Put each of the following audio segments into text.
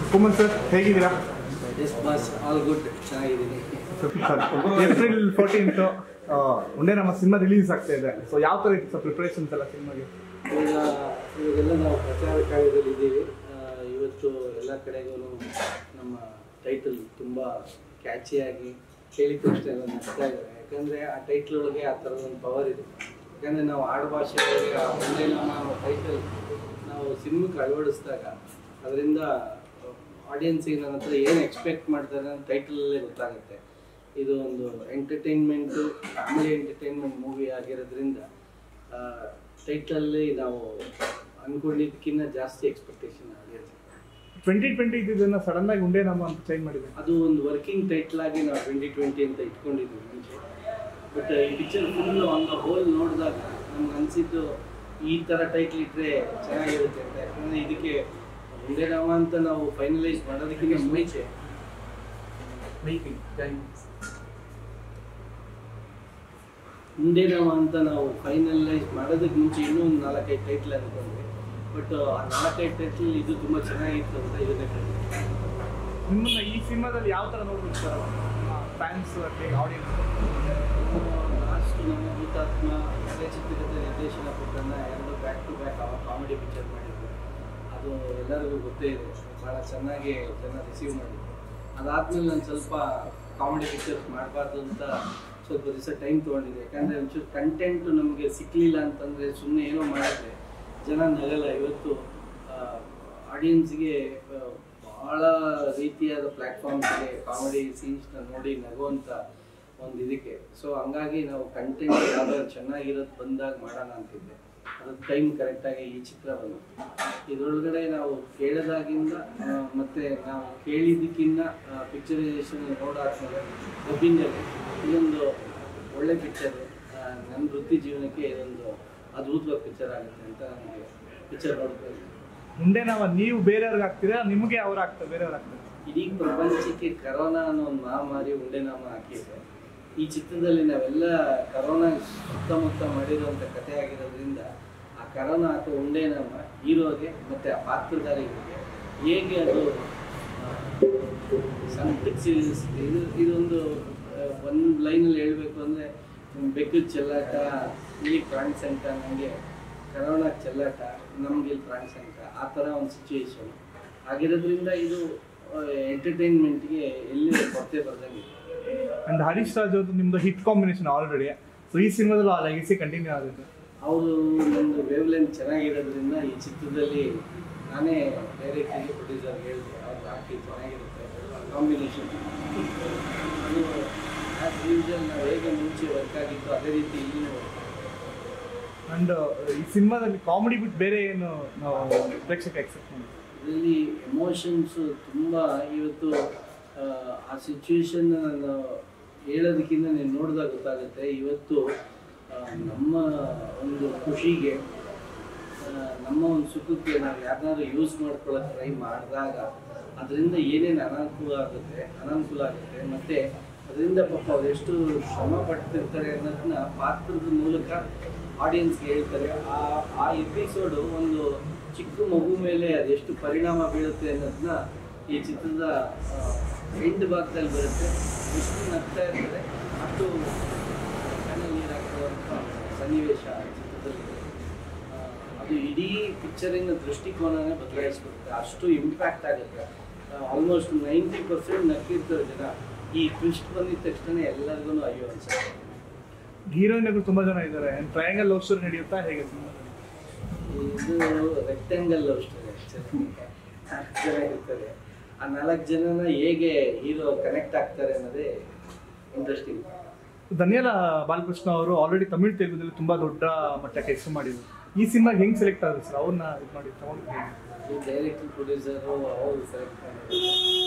Suman sir ಹೇಗಿದ್ದೀರಾ yes boss all good ಚೆನ್ನಾಗಿದ್ದೀನಿ April fourteenth ಒಂದೇ ನಮ್ಮ ಸಿನಿಮಾ ರಿಲೀಸ್ ಆಗ್ತಾ ಇದೆ ಸೊ ಯಾವ ಥರ ಇತ್ತು ಸರ್ ಪ್ರಿಪ್ರೇಷನ್ಸ್ ಎಲ್ಲ ಸಿನಿಮಾಗೆ ಈಗ ಇವಾಗೆಲ್ಲ ನಾವು ಪ್ರಚಾರ ಕಾರ್ಯದಲ್ಲಿ ಇದ್ದೀವಿ ಆ, ಇವತ್ತು ಎಲ್ಲ ಕಡೆಗೂ ನಮ್ಮ ಟೈಟಲ್ ತುಂಬ ಕ್ಯಾಚಿಯಾಗಿ ಕೇಳಿದ ತಕ್ಷಣ ಎಲ್ಲ ನಗ್ತಾ ಇದ್ದಾರೆ ಯಾಕಂದರೆ ಆ ಟೈಟ್ಲ್ ಒಳಗೆ ಆ ಥರದ ಒಂದು ಪವರ್ ಇದೆ ಯಾಕಂದರೆ ನಾವು ಆಡು ಭಾಷೆಗಳಿಗೆ ಆ ಒಂದೇ ನಮ್ಮ ಟೈಟಲ್ ನಾವು ಸಿನಿಮಾಕ್ಕೆ ಅಳವಡಿಸಿದಾಗ ಅದರಿಂದ ಆಡಿಯನ್ಸಿಗೆ ನನ್ನ ಹತ್ರ ಏನು ಎಕ್ಸ್ಪೆಕ್ಟ್ ಮಾಡ್ತಾರೆ ಅಂತ ಟೈಟಲಲ್ಲೇ ಗೊತ್ತಾಗುತ್ತೆ ಇದು ಒಂದು ಎಂಟರ್ಟೈನ್ಮೆಂಟು ಫ್ಯಾಮಿಲಿ ಎಂಟರ್ಟೈನ್ಮೆಂಟ್ ಮೂವಿ ಆಗಿರೋದ್ರಿಂದ ಟೈಟಲಲ್ಲಿ ನಾವು ಅಂದ್ಕೊಂಡಿದ್ದಕ್ಕಿಂತ ಜಾಸ್ತಿ ಎಕ್ಸ್ಪೆಕ್ಟೇಷನ್ ಆಗಿರುತ್ತೆ ಟ್ವೆಂಟಿ ಟ್ವೆಂಟಿ ಇದ್ದಿದ್ದನ್ನ ಸಡನ್ ಆಗಿ ಉಂಡೆ ನಮ್ಮ ಅಂತ ಚೇಂಜ್ ಮಾಡಿದೆ ಅದು ಒಂದು ವರ್ಕಿಂಗ್ ಟೈಟ್ಲ್ ಆಗಿ ನಾವು ಟ್ವೆಂಟಿ ಟ್ವೆಂಟಿ ಅಂತ ಇಟ್ಕೊಂಡಿದ್ವಿ ಮುಂಚೆ ಬಟ್ ಈ picture full on the whole ನೋಡಿದಾಗ ನಮ್ಗೆ ಅನಿಸಿದ್ದು ಈ ಥರ ಟೈಟ್ಲ್ ಇಟ್ಟರೆ ಚೆನ್ನಾಗಿರುತ್ತೆ ಅಂತ ಯಾಕಂದರೆ ಇದಕ್ಕೆ ಒಂದೇ ನಾಮ ಅಂತ ನಾವು ಫೈನಲೈಸ್ ಮಾಡೋದಕ್ಕಿಂತ ಮುಂಚೆ ಮುಂದೆ ನಾಮ ಅಂತ ನಾವು ಫೈನಲೈಸ್ ಮಾಡೋದಕ್ಕೆ ಮುಂಚೆ ಇನ್ನೂ ಒಂದು ನಾಲ್ಕೈದು ಟೈಟ್ಲ್ ಅನ್ಕೊಂಡ್ವಿ ಬಟ್ ಆ ನಾಲ್ಕೈದು ಟೈಟ್ಲ್ ಇದು ತುಂಬ ಚೆನ್ನಾಗಿತ್ತು ಅಂತ ಇದನ್ನೇ ಕಂಡ್ವಿ. ನಿಮ್ಮನ್ನ ಈ ಸಿನಿಮಾದಲ್ಲಿ ಯಾವ ಥರ ನೋಡ್ಬೇಕು ಸರ್ ಫ್ಯಾನ್ಸ್ ಆಡಿಯನ್ಸ್ ಲಾಸ್ಟ್ ನಮ್ಮ ಹುತಾತ್ಮ ಕಲೆ ಚಿತ್ರಕಥೆ ನಿರ್ದೇಶನ ಕೊಟ್ಟನ್ನ ಎರಡು ಬ್ಯಾಕ್ ಟು ಬ್ಯಾಕ್ ಅವ ಕಾಮಿಡಿ ಪಿಕ್ಚರ್ ಮಾಡಿದ್ರು ಅದು ಎಲ್ಲರಿಗೂ ಗೊತ್ತೇ ಇದೆ ಭಾಳ ಚೆನ್ನಾಗಿ ಜನ ರಿಸೀವ್ ಮಾಡಿದ್ರು ಅದಾದ್ಮೇಲೆ ನಾನು ಸ್ವಲ್ಪ ಕಾಮಿಡಿ ಪಿಕ್ಚರ್ಸ್ ಮಾಡಬಾರ್ದು ಅಂತ ಸ್ವಲ್ಪ ದಿವಸ ಟೈಮ್ ತೊಗೊಂಡಿದ್ದೆ ಯಾಕಂದರೆ ಒಂಚೂರು ಕಂಟೆಂಟ್ ನಮಗೆ ಸಿಕ್ಕಲಿಲ್ಲ ಅಂತಂದರೆ ಸುಮ್ಮನೆ ಏನೋ ಮಾಡಿದ್ರೆ ಜನ ನಗಲ್ಲ ಇವತ್ತು ಆಡಿಯನ್ಸ್ಗೆ ಭಾಳ ರೀತಿಯಾದ ಪ್ಲ್ಯಾಟ್ಫಾರ್ಮ್ಸ್ಗೆ ಕಾಮಿಡಿ ಸೀನ್ಸ್ನ ನೋಡಿ ನಗುವಂಥ ಒಂದು ಇದಕ್ಕೆ ಸೊ ಹಂಗಾಗಿ ನಾವು ಕಂಟೆಂಟ್ ಯಾವ್ದಾದ್ರು ಚೆನ್ನಾಗಿರೋದು ಬಂದಾಗ ಮಾಡೋಣ ಅಂತಿದ್ದೆ ಅದಕ್ಕೆ ಟೈಮ್ ಕರೆಕ್ಟಾಗಿ ಈ ಚಿತ್ರ ಬಂತು ಇದರೊಳಗಡೆ ನಾವು ಕೇಳೋದಾಗಿಂದ ಆ, ಮತ್ತೆ ನಾವು ಕೇಳಿದ್ದಕ್ಕಿಂತ ಪಿಕ್ಚರೈಸೇಷನ್ ನೋಡಾದ್ಮೇಲೆ ಡಬ್ಬಿಂಗಲ್ಲಿ ಇದೊಂದು ಒಳ್ಳೆ ಪಿಕ್ಚರ್ ನನ್ನ ವೃತ್ತಿ ಜೀವನಕ್ಕೆ ಇದೊಂದು ಅದ್ಭುತವಾದ ಪಿಕ್ಚರ್ ಆಗುತ್ತೆ ಅಂತ ನನಗೆ ಪಿಕ್ಚರ್ ನೋಡ್ಬೇಕು ಮುಂದೆ ನಾವು ನೀವು ಬೇರೆಯವ್ರಿಗೆ ಹಾಕ್ತೀರಾ ನಿಮಗೆ ಅವ್ರು ಆಗ್ತಾರೆ ಬೇರೆಯವ್ರು ಆಗ್ತಾರೆ ಇಡೀ ಪ್ರಪಂಚಕ್ಕೆ ಕರೋನಾ ಅನ್ನೋ ಒಂದು ಮಹಾಮಾರಿ ಉಂಡೆನಾಮ ಹಾಕಿದೆ ಈ ಚಿತ್ರದಲ್ಲಿ ನಾವೆಲ್ಲ ಕರೋನಾ ಸುತ್ತಮುತ್ತ ಮಾಡಿರುವಂಥ ಕಥೆ ಆಗಿರೋದ್ರಿಂದ ಆ ಕರೋನಾ ಅಥವಾ ಉಂಡೆನಾಮ ಹೀರೋಗೆ ಮತ್ತು ಆ ಪಾತ್ರಧಾರಿಗಳಿಗೆ ಹೇಗೆ ಅದು ಸಂಕಟಕ್ಕೆ ಸಿಲುಕಿಸುತ್ತೆ ಇದು ಇದೊಂದು ಒಂದು ಲೈನಲ್ಲಿ ಹೇಳಬೇಕು ಅಂದರೆ ಬೆಕ್ಕದ ಚೆಲ್ಲಾಟ ಇಲ್ಲಿ ಪ್ರಾಣಿ ಸಂಕಟ ನನಗೆ ಕರೋನಾ ಚೆಲ್ಲಾಟ ನಮ್ಗೆ ಇಲ್ಲಿ ಪ್ರಾಣಿ ಸಂಕಟ ಆ ಥರ ಒಂದು ಸಿಚುವೇಶನ್ ಆಗಿರೋದ್ರಿಂದ ಇದು ಎಂಟರ್ಟೈನ್ಮೆಂಟ್ಗೆ ಎಲ್ಲಿ ಕೊರತೆ ಬರ್ದಂಗೆ ಅಂಡ್ ಹರೀಶ್ ರಾಜ್ ಅವ್ರದ್ದು ನಿಮ್ದು ಹಿಟ್ ಕಾಂಬಿನೇಷನ್ ಆಲ್ರೆಡಿ ಸೊ ಈ ಸಿನಿಮಾದಲ್ಲೂ ಆ ಲೆಗಸಿ ಕಂಟಿನ್ಯೂ ಆಗುತ್ತೆ ಅವರು ನಂದು ವೇವ್ ಲೆಂತ್ ಚೆನ್ನಾಗಿರೋದ್ರಿಂದ ಈ ಚಿತ್ರದಲ್ಲಿ ನಾನೇ ಬೇರೆ ಕೈಗೆ ಪ್ರೊಡ್ಯೂಸರ್ ಹೇಳಿದೆ ಅವ್ರು ಹಾಕಿ ಚೆನ್ನಾಗಿರುತ್ತೆ ಕಾಂಬಿನೇಷನ್ ಅದು ಆ್ಯಸ್ ಯೂಶಲ್ ನಾವು ಹೇಗೆ ಮುಂಚೆ ವರ್ಕ್ ಆಗಿತ್ತು ಅದೇ ರೀತಿ ಇಲ್ಲಿನೂ work ಅಂಡ್ ಈ ಸಿನಿಮಾದಲ್ಲಿ ಕಾಮಿಡಿ ಬಿಟ್ಟು ಬೇರೆ ಏನು ನಾವು ಪ್ರೇಕ್ಷಕ ಎಕ್ಸೆಪ್ಟ್ ಮಾಡಿ ಇದರಲ್ಲಿ ಎಮೋಷನ್ಸು ತುಂಬ ಇವತ್ತು ಆ, ಆ ಸಿಚುವೇಶನ್ ನಾನು ಹೇಳೋದಕ್ಕಿಂತ ನೀನು ನೋಡಿದಾಗ ಗೊತ್ತಾಗುತ್ತೆ ಇವತ್ತು ಆ, ನಮ್ಮ ಒಂದು ಖುಷಿಗೆ ಆ, ನಮ್ಮ ಒಂದು ಸುಖಕ್ಕೆ ನಾವು ಯಾರನ್ನಾದ್ರೂ ಯೂಸ್ ಮಾಡ್ಕೊಳ್ಳೋಕೆ ಟ್ರೈ ಮಾಡಿದಾಗ ಅದರಿಂದ ಏನೇನು ಅನಾನುಕೂಲ ಆಗುತ್ತೆ ಅನಾನುಕೂಲ ಆಗುತ್ತೆ ಮತ್ತು ಅದರಿಂದ ಪಾಪ ಅವ್ರು ಎಷ್ಟು ಶ್ರಮ ಪಡ್ತಿರ್ತಾರೆ ಅನ್ನೋದನ್ನ ಪಾತ್ರದ ಮೂಲಕ ಆಡಿಯನ್ಸ್ಗೆ ಹೇಳ್ತಾರೆ ಆ ಆ ಎಪಿಸೋಡು ಒಂದು ಚಿಕ್ಕ ಮಗು ಮೇಲೆ ಅದೆಷ್ಟು ಪರಿಣಾಮ ಬೀಳುತ್ತೆ ಅನ್ನೋದನ್ನ ಈ ಚಿತ್ರದ ಎಂಡ್ ಭಾಗದಲ್ಲಿ ಬರುತ್ತೆ ಎಷ್ಟು ನಗ್ತಾ ಇರ್ತಾರೆ ಅಷ್ಟು ಕಣ್ಣಲ್ಲಿ ನೀರು ಹಾಕುವಂಥ ಸನ್ನಿವೇಶ ಈ ಚಿತ್ರದಲ್ಲಿ ಆ, ಅದು ಇಡೀ ಪಿಕ್ಚರಿನ ದೃಷ್ಟಿಕೋನನೇ ಬದಲಾಯಿಸ್ಬಿಡುತ್ತೆ ಅಷ್ಟು ಇಂಪ್ಯಾಕ್ಟ್ ಆಗುತ್ತೆ ಆಲ್ಮೋಸ್ಟ್ ನೈಂಟಿ ಪರ್ಸೆಂಟ್ ನಕ್ಕಿರ್ತಾರೆ ಜನ ಈ ಟ್ವಿಸ್ಟ್ ಬಂದಿದ ತಕ್ಷಣ ಎಲ್ಲರಿಗೂ ಅಯ್ಯೋ ಅನ್ಸುತ್ತೆ ಹೀರೋಯಿನ್ಗಳು ತುಂಬಾ ಜನ ಇದ್ದಾರೆ ಟ್ರಯಾಂಗಲ್ ಲವ್ ಸ್ಟೋರಿ ನಡೆಯುತ್ತಾ ಹೇಗೆ ಸಿನಿಮಾ ಇದು ರೆಕ್ಟ್ಯಾಂಗಲ್ ಲವ್ ಸ್ಟೋರಿ ನಾಲ್ಕು ಜನ ಇರ್ತಾರೆ ಆ ನಾಲ್ಕು ಜನನ ಹೇಗೆ ಹೀರೋ ಕನೆಕ್ಟ್ ಆಗ್ತಾರೆ ಅನ್ನೋದೇ ಇಂಟ್ರೆಸ್ಟಿಂಗ್ ಧನ್ಯಲ ಬಾಲಕೃಷ್ಣ ಅವರು ಆಲ್ರೆಡಿ ತಮಿಳ್ ತೆಲುಗುದಲ್ಲಿ ತುಂಬಾ ದೊಡ್ಡ ಮಟ್ಟಕ್ಕೆ ಹೆಸರು ಮಾಡಿದ್ರು ಈ ಸಿನಿಮಾಗೆ ಹೆಂಗ್ ಸೆಲೆಕ್ಟ್ ಆದ್ರು ಸರ್ ಅವ್ರನ್ನ ಇದು ಮಾಡಿ ತಗೊಂಡು ಈ ಡೈರೆಕ್ಟರ್ ಪ್ರೊಡ್ಯೂಸರು ಅವರು ಸೆಲೆಕ್ಟ್ ಮಾಡಿದ್ದಾರೆ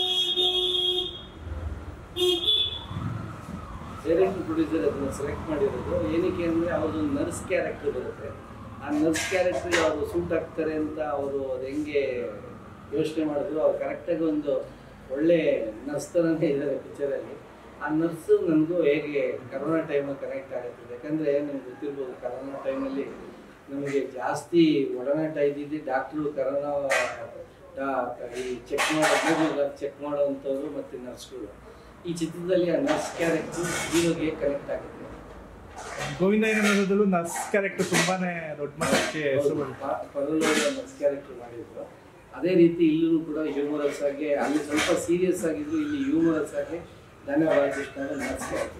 ಡೈರೆಕ್ಟರ್ ಪ್ರೊಡ್ಯೂಸರ್ ಅದನ್ನ ಸೆಲೆಕ್ಟ್ ಮಾಡಿರೋದು ಏನಕ್ಕೆ ಅಂದರೆ ಅವ್ರದ್ದು ನರ್ಸ್ ಕ್ಯಾರೆಕ್ಟರ್ ಬರುತ್ತೆ ಆ ನರ್ಸ್ ಕ್ಯಾರೆಕ್ಟ್ರಿಗೆ ಅವರು ಸೂಟ್ ಆಗ್ತಾರೆ ಅಂತ ಅವರು ಅದು ಹೆಂಗೆ ಯೋಚನೆ ಮಾಡಿದ್ರು ಅವ್ರು ಕರೆಕ್ಟಾಗಿ ಒಂದು ಒಳ್ಳೆ ನರ್ಸ್ ಥರನೇ ಇದ್ದಾರೆ ಪಿಕ್ಚರಲ್ಲಿ ಆ ನರ್ಸು ನನಗೂ ಹೇಗೆ ಕರೋನಾ ಟೈಮಲ್ಲಿ ಕನೆಕ್ಟ್ ಆಗುತ್ತೆ ಯಾಕಂದರೆ ನಿಮ್ಗೆ ಗೊತ್ತಿರ್ಬೋದು ಕರೋನಾ ಟೈಮಲ್ಲಿ ನಮಗೆ ಜಾಸ್ತಿ ಒಡನಾಟ ಇದ್ದಿದ್ದು ಡಾಕ್ಟ್ರು ಕರೋನಾ ಈ ಚೆಕ್ ಮಾಡೋ ಚೆಕ್ ಮಾಡೋವಂಥವ್ರು ಮತ್ತು ನರ್ಸ್ಗಳು ಈ ಚಿತ್ರದಲ್ಲಿ ಆ ನರ್ಸ್ ಕ್ಯಾರೆಕ್ಟರ್ ಹೀರೋಗೆ ಕನೆಕ್ಟ್ ಆಗುತ್ತೆ ಗೋವಿಂದ ಏನೇನದಲ್ಲೂ ನರ್ಸ್ ಕ್ಯಾರೆಕ್ಟರ್ ತುಂಬಾನೇ ದೊಡ್ಡ ಮಟ್ಟಕ್ಕೆ ಹೆಸರು ಮಾಡಿದೆ. ಪರಲೋಕ ನರ್ಸ್ ಕ್ಯಾರೆಕ್ಟರ್ ಮಾಡಿದ್ರು ಅದೇ ರೀತಿ ಇಲ್ಲೂ ಕೂಡ ಹ್ಯೂಮರಸ್ ಆಗಿ ಅಲ್ಲಿ ಸ್ವಲ್ಪ ಸೀರಿಯಸ್ ಆಗಿದ್ರು ಇಲ್ಲಿ ಹ್ಯೂಮರಸ್ ಆಗಿ ಧನ್ಯವಾದ ಕೃಷ್ಣ ನರ್ಸ್ ಕ್ಯಾರೆಕ್ಟರ್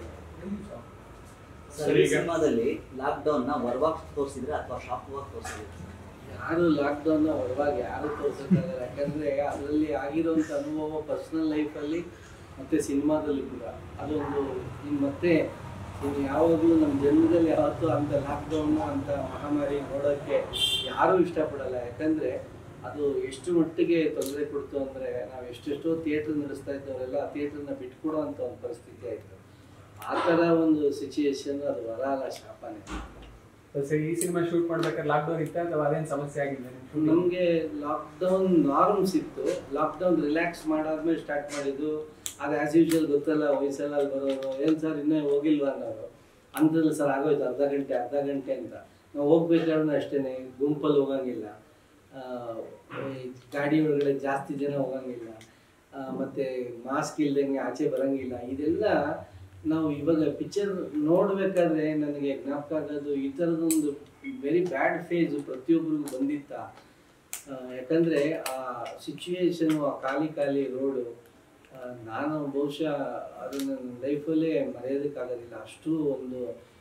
ಸರ್ ಈ ಸಿನಿಮಾದಲ್ಲಿ ಲಾಕ್ಡೌನ್ ನ ಹೊರವಾಗಿ ತೋರಿಸಿದ್ರೆ ಅಥವಾ ಶಾಪ್ ಹೋಗಿ ತೋರಿಸಿದ್ರೆ ಯಾರು ಲಾಕ್ಡೌನ್ ಹೊರವಾಗಿ ಯಾರು ತೋರಿಸಕ್ಕಾಗಲ್ಲ ಯಾಕಂದ್ರೆ ಅದರಲ್ಲಿ ಆಗಿರುವಂಥ ಅನುಭವ ಪರ್ಸನಲ್ ಲೈಫಲ್ಲಿ ಮತ್ತೆ ಸಿನಿಮಾದಲ್ಲಿ ಕೂಡ ಅದೊಂದು ಇನ್ನು ಮತ್ತೆ ಇನ್ನು ಯಾವಾಗಲೂ ನಮ್ಮ ಜನ್ಮದಲ್ಲಿ ಯಾವತ್ತೂ ಅಂತ ಲಾಕ್ಡೌನ್ ಅಂತ ಮಹಾಮಾರಿ ನೋಡೋಕ್ಕೆ ಯಾರೂ ಇಷ್ಟಪಡಲ್ಲ ಯಾಕಂದ್ರೆ ಅದು ಎಷ್ಟು ಮಟ್ಟಿಗೆ ತೊಂದರೆ ಕೊಡ್ತು ಅಂದರೆ ನಾವು ಎಷ್ಟೆಷ್ಟೋ ಥಿಯೇಟ್ರ್ ನಡೆಸ್ತಾ ಇದ್ದವರೆಲ್ಲ ಆ ಥಿಯೇಟ್ರನ್ನ ಬಿಟ್ಕೊಡೋ ಅಂತ ಒಂದು ಪರಿಸ್ಥಿತಿ ಆಯಿತು ಆ ಥರ ಒಂದು ಸಿಚುಯೇಷನ್ ಅದು ವರಾಲ ಶಾಪನೇ ಸರ್ ಈ ಸಿನಿಮಾ ಶೂಟ್ ಮಾಡ್ಬೇಕಾದ್ರೆ ಲಾಕ್ಡೌನ್ ಇತ್ತ ಅಥವಾ ಅದೇನು ಸಮಸ್ಯೆ ಆಗಿಲ್ಲ ನಮಗೆ ಲಾಕ್ಡೌನ್ ನಾರ್ಮ್ಸ್ ಇತ್ತು ಲಾಕ್ಡೌನ್ ರಿಲ್ಯಾಕ್ಸ್ ಮಾಡಾದ್ಮೇಲೆ ಸ್ಟಾರ್ಟ್ ಮಾಡಿದ್ದು ಅದು ಆಸ್ ಯೂಶುವಲ್ ಗೊತ್ತಲ್ಲ ವಯಸ್ಸೆಲ್ಲ ಅಲ್ಲಿ ಬರೋರು ಏನು ಸರ್ ಇನ್ನೂ ಹೋಗಿಲ್ವಾ ಅನ್ನೋರು ಅಂದ್ರಲ್ಲ ಸರ್ ಆಗೋಯ್ತು ಅರ್ಧ ಗಂಟೆ ಅರ್ಧ ಗಂಟೆ ಅಂತ ನಾವು ಹೋಗ್ಬೇಕಾದ್ರೆ ಅಷ್ಟೇ ಗುಂಪಲ್ಲಿ ಹೋಗಂಗಿಲ್ಲ ಆ, ಈ ಗಾಡಿ ಒಳಗಡೆ ಜಾಸ್ತಿ ಜನ ಹೋಗಂಗಿಲ್ಲ ಆ, ಮತ್ತೆ ಮಾಸ್ಕ್ ಇಲ್ದಂಗೆ ಆಚೆ ಬರಂಗಿಲ್ಲ ಇದೆಲ್ಲ ನಾವು ಇವಾಗ ಪಿಕ್ಚರ್ ನೋಡ್ಬೇಕಾದ್ರೆ ನನಗೆ ಜ್ಞಾಪಕ ಆಗೋದು ಈ ಥರದೊಂದು ವೆರಿ ಬ್ಯಾಡ್ ಫೇಸ್ ಪ್ರತಿಯೊಬ್ಬರಿಗೂ ಬಂದಿತ್ತ ಆ, ಯಾಕಂದ್ರೆ ಆ ಸಿಚುವೇಶನ್ ಆ ಖಾಲಿ ಖಾಲಿ ರೋಡು ನಾನು ಬಹುಶಃ ಅದನ್ನ ನನ್ನ ಲೈಫಲ್ಲೇ ಮರೆಯೋದಕ್ಕಾಗೋದಿಲ್ಲ ಅಷ್ಟು ಒಂದು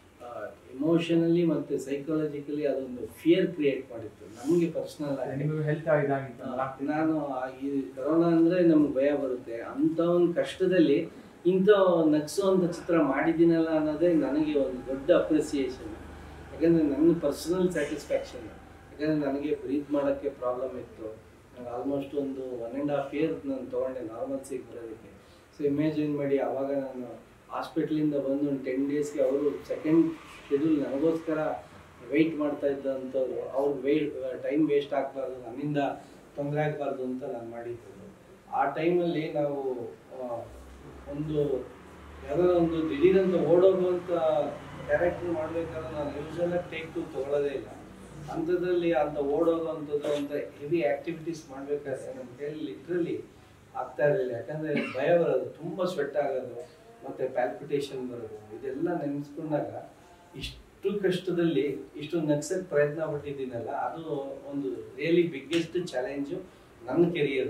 ಇಮೋಷನಲಿ ಮತ್ತು ಸೈಕಾಲಜಿಕಲಿ ಅದೊಂದು ಫಿಯರ್ ಕ್ರಿಯೇಟ್ ಮಾಡಿತ್ತು ನಮಗೆ ಪರ್ಸ್ನಲ್ ಆಗಿ ನಿಮಗೆ ಹೆಲ್ತ್ ಇದಾಗಿತ್ತು ಆ, ನಾನು ಆ ಈ ಕರೋನಾ ಅಂದ್ರೆ ನಮ್ಗೆ ಭಯ ಬರುತ್ತೆ ಅಂತ ಒಂದು ಕಷ್ಟದಲ್ಲಿ ಇಂಥ ನಗ್ಸುವಂಥ ಚಿತ್ರ ಮಾಡಿದ್ದೀನಲ್ಲ ಅನ್ನೋದೇ ನನಗೆ ಒಂದು ದೊಡ್ಡ ಅಪ್ರಿಸಿಯೇಷನ್ ಯಾಕಂದ್ರೆ ನನ್ನ ಪರ್ಸನಲ್ ಸ್ಯಾಟಿಸ್ಫ್ಯಾಕ್ಷನ್ ಯಾಕಂದ್ರೆ ನನಗೆ ಬ್ರೀತ್ ಮಾಡೋಕ್ಕೆ ಪ್ರಾಬ್ಲಮ್ ಇತ್ತು ನಂಗೆ ಆಲ್ಮೋಸ್ಟ್ ಒಂದು ಒನ್ ಆ್ಯಂಡ್ ಹಾಫ್ ಇಯರ್ ನಾನು ತೊಗೊಂಡೆ ನಾರ್ಮಲ್ಸಿಗೆ ಬರೋದಕ್ಕೆ ಸೊ ಇಮ್ಯಾಜಿನ್ ಮಾಡಿ ಆವಾಗ ನಾನು ಹಾಸ್ಪಿಟ್ಲಿಂದ ಬಂದು ಒಂದು ಟೆನ್ ಡೇಸ್ಗೆ ಅವರು ಸೆಕೆಂಡ್ ಶೆಡ್ಯೂಲ್ ನನಗೋಸ್ಕರ ವೆಯ್ಟ್ ಮಾಡ್ತಾ ಇದ್ದಂಥವ್ರು ಅವ್ರು ವೆಯ್ಟ್ ಟೈಮ್ ವೇಸ್ಟ್ ಆಗಬಾರ್ದು ನನ್ನಿಂದ ತೊಂದರೆ ಆಗಬಾರ್ದು ಅಂತ ನಾನು ಮಾಡಿದ್ದು ಆ ಟೈಮಲ್ಲಿ ನಾವು ಆ, ಒಂದು ಯಾವ್ದಾರ ಒಂದು ದಿಢೀರಂತ ಓಡೋಗುವಂಥ ಕ್ಯಾರೆಕ್ಟರ್ ಮಾಡ್ಬೇಕಾದ್ರೆ ನಾನು ಯೂಶಲ್ ಟೇಕ್ ಟು ತೊಗೊಳ್ಳೋದೇ ಇಲ್ಲ ಅಂಥದ್ರಲ್ಲಿ ಅಂತ ಓಡೋಗುವಂಥದ್ದು ಅಂತ ಹೆವಿ ಆಕ್ಟಿವಿಟೀಸ್ ಮಾಡ್ಬೇಕಾದ್ರೆ ನಮ್ಮ ಕೈಯಲ್ಲಿ ಲಿಟ್ರಲಿ ಆಗ್ತಾ ಇರಲಿಲ್ಲ ಯಾಕಂದ್ರೆ ಭಯ ಬರೋದು ತುಂಬ ಸ್ವೆಟ್ ಆಗೋದು ಮತ್ತೆ ಪ್ಯಾಲ್ಪಿಟೇಷನ್ ಬರೋದು ಇದೆಲ್ಲ ನೆನೆಸ್ಕೊಂಡಾಗ ಇಷ್ಟು ಕಷ್ಟದಲ್ಲಿ ಇಷ್ಟು ನಗ್ಸಕ್ ಪ್ರಯತ್ನ ಪಟ್ಟಿದ್ದೀನಲ್ಲ ಅದು ಒಂದು ರಿಯಲಿ ಬಿಗ್ಗೆಸ್ಟ್ ಚಾಲೆಂಜು ನನ್ನ ಕೆರಿಯರ್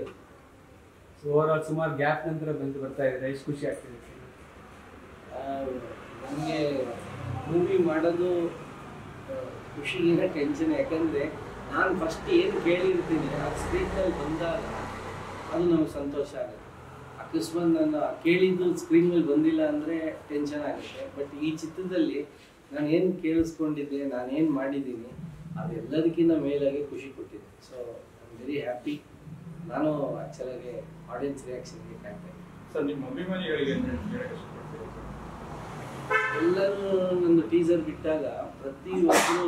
ಸೊ ಓವರ್ ಆಲ್ ಸುಮಾರು ಗ್ಯಾಪ್ ನಂತರ ಬಂದು ಬರ್ತಾ ಇದೆ ಎಷ್ಟು ಖುಷಿ ಆಗ್ತಿದೆ ನನಗೆ ಮೂವಿ ಮಾಡೋದು ಆ, ಖುಷಿಗಿನ ಟೆನ್ಷನ್ ಯಾಕಂದರೆ ನಾನು ಫಸ್ಟ್ ಏನು ಕೇಳಿರ್ತೀನಿ ಆ ಸ್ಕ್ರೀನಲ್ಲಿ ಬಂದಾಗ ಅದು ನಮ್ಗೆ ಸಂತೋಷ ಆಗುತ್ತೆ ಅಕಸ್ಮಾತ್ ನಾನು ಕೇಳಿದ್ದು ಸ್ಕ್ರೀನ್ ಮೇಲೆ ಬಂದಿಲ್ಲ ಅಂದರೆ ಟೆನ್ಷನ್ ಆಗುತ್ತೆ ಬಟ್ ಈ ಚಿತ್ರದಲ್ಲಿ ನಾನು ಏನು ಕೇಳಿಸ್ಕೊಂಡಿದ್ದೆ ನಾನು ಏನು ಮಾಡಿದ್ದೀನಿ ಅದೆಲ್ಲದಕ್ಕಿಂತ ಮೇಲಾಗಿ ಖುಷಿ ಕೊಟ್ಟಿದೆ so I am very happy ನಾನು ಆ್ಯಕ್ಚುಲಾಗಿ ಆಡಿಯನ್ಸ್ ರಿಯಾಕ್ಷನ್ಗೆ ಕಾಯ್ತಾ ಇದ್ದೀನಿ ಸರ್ ನಿಮ್ಮ ಅಭಿಮಾನಿಗಳಿಗೆ ಏನು ಹೇಳಕ್ಕೆ ಇಷ್ಟಪಡ್ತೀರಾ ಸರ್? ಎಲ್ಲರೂ ನನ್ನ ಟೀಸರ್ ಬಿಟ್ಟಾಗ ಪ್ರತಿ ಒಬ್ಬರು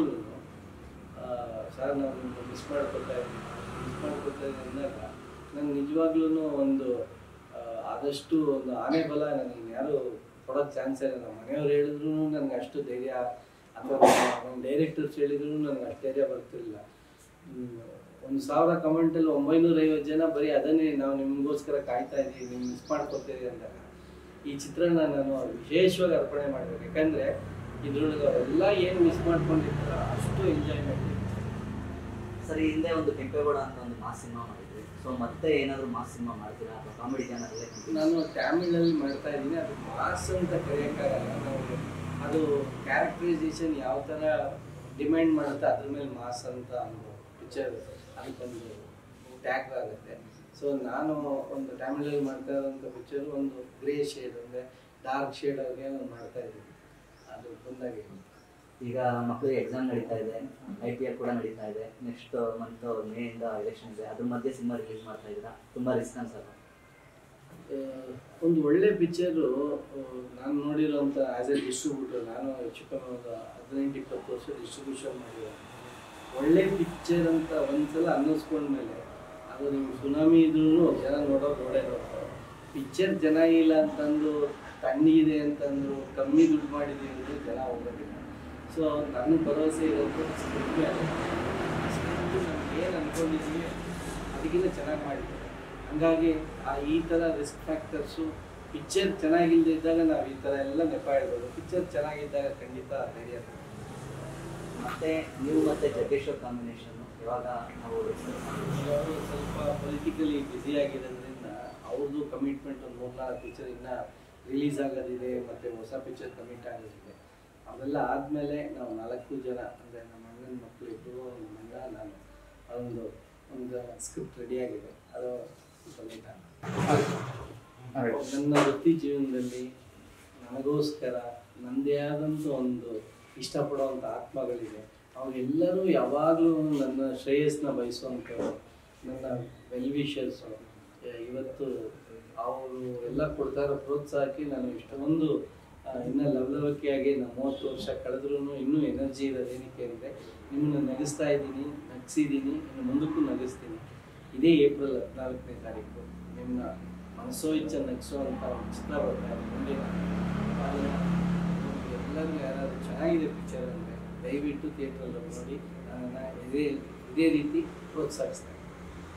ಸರ್ ನಾವು ನಿಮ್ಮನ್ನು ಮಿಸ್ ಮಾಡ್ಕೊತಾ ಇದ್ದೀವಿ ಮಿಸ್ ಮಾಡ್ಕೊತಾ ಇದ್ದೀವಿ ಅಂದಾಗ ನಂಗೆ ನಿಜವಾಗ್ಲೂ ಒಂದು ಆ, ಆದಷ್ಟು ಒಂದು ಆನೆ ಬಲ ನನಗೆ ಯಾರು ಕೊಡೋಕ್ಕೆ ಚಾನ್ಸ್ ಇಲ್ಲ ನಮ್ಮ ಮನೆಯವ್ರು ಹೇಳಿದ್ರು ನನಗೆ ಅಷ್ಟು ಧೈರ್ಯ ಅಥವಾ ನಮ್ಮ ಡೈರೆಕ್ಟರ್ಸ್ ಹೇಳಿದ್ರು ನನಗೆ ಅಷ್ಟು ಧೈರ್ಯ ಬರ್ತಿರಲಿಲ್ಲ ಒಂದು ಸಾವಿರ ಕಮೆಂಟಲ್ಲಿ ಒಂಬೈನೂರ ಐವತ್ತು ಜನ ಬರೀ ಅದನ್ನೇ ನಾವು ನಿಮಗೋಸ್ಕರ ಕಾಯ್ತಾ ಇದ್ದೀವಿ ನೀವು ಮಿಸ್ ಮಾಡ್ಕೊತೀರಿ ಅಂದಾಗ ಈ ಚಿತ್ರನ ನಾನು ವಿಶೇಷವಾಗಿ ಅರ್ಪಣೆ ಮಾಡಬೇಕು ಯಾಕಂದ್ರೆ ಇದ್ರೊಳಗೆ ಅವರೆಲ್ಲ ಏನು ಮಿಸ್ ಮಾಡ್ಕೊಂಡಿರ್ತಾರೋ ಅಷ್ಟು ಎಂಜಾಯ್ ಮಾಡಿದ್ರು ಸರ್ ಈ ಹಿಂದೆ ಒಂದು ಕೆಂಪೇಗೌಡ ಅಂತ ಒಂದು ಮಾಸ್ ಸಿನಿಮಾ ಮಾಡಿದ್ರಿ ಸೊ ಮತ್ತೆ ಏನಾದ್ರು ಮಾಸ್ ಸಿನಿಮಾ ಮಾಡ್ತೀರಾ ಅಥವಾ ಕಾಮಿಡಿ ಚಾನಲ್ ನಾನು ತಮಿಳಲ್ಲಿ ಮಾಡ್ತಾ ಇದ್ದೀನಿ ಅದು ಮಾಸ್ ಅಂತ ಕರೆಯೋಕ್ಕಾಗಲ್ಲ ನಾವು ಅದು ಕ್ಯಾರೆಕ್ಟರೈಸೇಷನ್ ಯಾವ ಥರ ಡಿಮ್ಯಾಂಡ್ ಮಾಡುತ್ತೆ ಅದ್ರ ಮೇಲೆ ಮಾಸ್ ಅಂತ ಒಂದು ಪಿಕ್ಚರ್ ಅದಕ್ಕೊಂದು ಟ್ಯಾಗ್ ಆಗುತ್ತೆ ಸೊ ನಾನು ಒಂದು ತಮಿಳಲ್ಲಿ ಮಾಡ್ತಾ ಇರೋಂಥ ಪಿಕ್ಚರ್ ಒಂದು ಗ್ರೇ ಶೇಡ್ ಅಂದರೆ ಡಾರ್ಕ್ ಶೇಡ್ ಅವ್ರಿಗೆ ಒಂದು ಮಾಡ್ತಾ ಇದ್ದೀನಿ ಅದು ಬಂದಾಗೆ ಈಗ ಮಕ್ಕಳಿಗೆ ಎಕ್ಸಾಮ್ ನಡೀತಾ ಇದೆ ಐ ಪಿ ಎಲ್ ಕೂಡ ನಡೀತಾ ಇದೆ ನೆಕ್ಸ್ಟ್ ಮಂತ್ ಮೇ ಇಂದ ಎಲೆಕ್ಷನ್ ಇದೆ ಅದ್ರ ಮಧ್ಯೆ ಸಿನಿಮಾ ರಿಲೀಸ್ ಮಾಡ್ತಾ ಇದ್ದೀರಾ ತುಂಬಾ ರಿಸ್ಕ್ ಅನ್ಸಲ್ಲ ಆ, ಒಂದು ಒಳ್ಳೆ ಪಿಕ್ಚರು ನಾನು ನೋಡಿರೋಂಥ ಆ್ಯಸ್ ಎ ಡಿಸ್ಟ್ರಿಬ್ಯೂಟರ್ ನಾನು ಹೆಚ್ಚು ಕಮ್ಮಿ ಒಂದು ಹದಿನೆಂಟು ಇಪ್ಪತ್ತು ವರ್ಷ ಡಿಸ್ಟ್ರಿಬ್ಯೂಷನ್ ಮಾಡಿರೋ ಒಳ್ಳೆ ಪಿಕ್ಚರ್ ಅಂತ ಒಂದ್ಸಲ ಅನ್ನಿಸ್ಕೊಂಡ್ಮೇಲೆ ಅದು ನಿಮ್ಗೆ ಸುನಾಮಿ ಇದ್ರೂ ಜನ ನೋಡೋರು ನೋಡೇ ನೋಡ್ತಾರೆ ಪಿಕ್ಚರ್ ಚೆನ್ನಾಗಿಲ್ಲ ಅಂತಂದು ತಣ್ಣಗಿದೆ ಅಂತಂದ್ರು ಕಮ್ಮಿ ದುಡ್ಡು ಮಾಡಿದೀವಿ ಅಂದ್ರೆ ಜನ ಹೋಗೋದಿಲ್ಲ ಸೊ ನನ್ನ ಭರವಸೆ ಇರೋದು ಸ್ಕ್ರಿಪ್ಟ್ ಮೇಲೆ ಸ್ಕ್ರಿಪ್ಟ್ ನಮ್ಗೆ ಏನು ಅನ್ಕೊಂಡಿದ್ದೀವಿ ಅದು ಅದಕ್ಕಿಂತ ಚೆನ್ನಾಗಿ ಮಾಡಿದ್ದಾರೆ ಹಂಗಾಗಿ ಆ ಈ ಥರ ರಿಸ್ಕ್ ಫ್ಯಾಕ್ಟರ್ಸು ಪಿಕ್ಚರ್ ಚೆನ್ನಾಗಿಲ್ಲದೆ ಇದ್ದಾಗ ನಾವು ಈ ಥರ ಎಲ್ಲ ನೆಪ ಹೇಳ್ಬೋದು ಪಿಕ್ಚರ್ ಚೆನ್ನಾಗಿದ್ದಾಗ ಖಂಡಿತ ಧೈರ್ಯ ಬರುತ್ತೆ. ಮತ್ತೆ ನೀವು ಮತ್ತೆ ಜಗ್ಗೇಶ್ ಅವ್ರ ಕಾಂಬಿನೇಷನ್ ಇವಾಗ ನಾವು ಅವರು ಸ್ವಲ್ಪ ಪೊಲಿಟಿಕಲಿ ಬ್ಯುಸಿ ಆಗಿರೋದ್ರಿಂದ ಅವ್ರದ್ದು ಕಮಿಟ್ಮೆಂಟ್ ಒಂದು ಮೂರ್ನಾಲ್ಕು ಪಿಕ್ಚರ್ ಇನ್ನ ರಿಲೀಸ್ ಆಗೋದಿದೆ ಮತ್ತೆ ಹೊಸ ಪಿಕ್ಚರ್ ಕಮಿಟ್ ಆಗೋದಿದೆ ಅವೆಲ್ಲ ಆದಮೇಲೆ ನಾವು ನಾಲ್ಕು ಜನ ಅಂದರೆ ನಮ್ಮ ಅಣ್ಣನ ಮಕ್ಕಳು ಇಬ್ಬರು ನಮ್ಮ ಅಣ್ಣ ನಾನು ಅದೊಂದು ಒಂದು ಸ್ಕ್ರಿಪ್ಟ್ ರೆಡಿಯಾಗಿದೆ ಅದು ಕಮಿಟ್ ನನ್ನ ವೃತ್ತಿ ಜೀವನದಲ್ಲಿ ನನಗೋಸ್ಕರ ನನ್ನದೇ ಆದಂಥ ಒಂದು ಇಷ್ಟಪಡುವಂಥ ಆತ್ಮಗಳಿದೆ ಅವರೆಲ್ಲರೂ ಯಾವಾಗಲೂ ನನ್ನ ಶ್ರೇಯಸ್ನ ಬಯಸುವಂಥವ್ರು ನನ್ನ ವೆಲ್ ವಿಷರ್ಸು ಇವತ್ತು ಅವರು ಎಲ್ಲ ಕೊಡ್ತಾ ಇರೋ ಪ್ರೋತ್ಸಾಹಕ್ಕೆ ನಾನು ಇಷ್ಟೊಂದು ಆ, ಇನ್ನ ಲವಲವಿಕೆಯಾಗಿ ನಾನು ಮೂವತ್ತು ವರ್ಷ ಕಳೆದ್ರೂ ಇನ್ನೂ ಎನರ್ಜಿ ಇರೋದು ಏನಕ್ಕೆ ಅಂದರೆ ನಿಮ್ಮನ್ನು ನಗಿಸ್ತಾ ಇದ್ದೀನಿ ನಗಿಸಿದ್ದೀನಿ ಇನ್ನು ಮುಂದಕ್ಕೂ ನಗಿಸ್ತೀನಿ ಇದೇ ಏಪ್ರಿಲ್ ಹದಿನಾಲ್ಕನೇ ತಾರೀಕು ನಿಮ್ಮ ಮನಸ್ಸೋ ಇಚ್ಛೆ ನಗಿಸುವಂಥ ಒಂದು ಚಿತ್ರ ಬರ್ತಾ ಇದೆ ಮುಂದಿನ ಅದನ್ನ ನಿಮ್ಗೆ ಎಲ್ಲರಿಗೂ ಯಾರಾದರೂ ಚೆನ್ನಾಗಿದೆ ಪಿಕ್ಚರ್ ಅಂದರೆ ದಯವಿಟ್ಟು ಥಿಯೇಟ್ರಲ್ಲಿ ನೋಡಿ ನನ್ನನ್ನು ಇದೇ ಇದೇ ರೀತಿ ಪ್ರೋತ್ಸಾಹಿಸ್ತಾರೆ